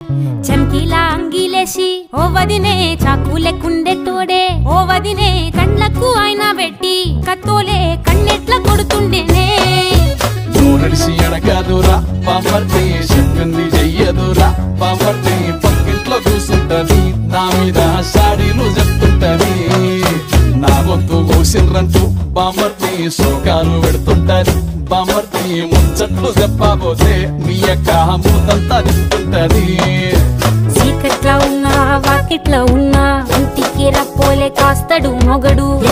చమ్కీలా అంగిలేసి ఓ వదినే చాకులెక్కుండే తోడే ఓ వదినే కండ్లకు ఆయన పెట్టి కత్తోలే కన్నెట్ల కొడుతుండేనే నడిసి అడగదురా పాపర్తి చెప్పింది చెయ్యదురా పాపర్తి పక్కింట్లో కూసుంటది నా మీద సాడీలు చెప్తుంటది నా గొంతు కూసిండ్రంటూ బామర్తి శోకాలు పెడుతుంటది బామర్తి ముచ్చట్లు చెప్పబోతే మీ యొక్క మూతంతా చెప్తుంటది చీకట్లా ఉన్నా వాకిట్లా ఉన్నా ఇంటికి రప్పోలే కాస్తడు మొగడు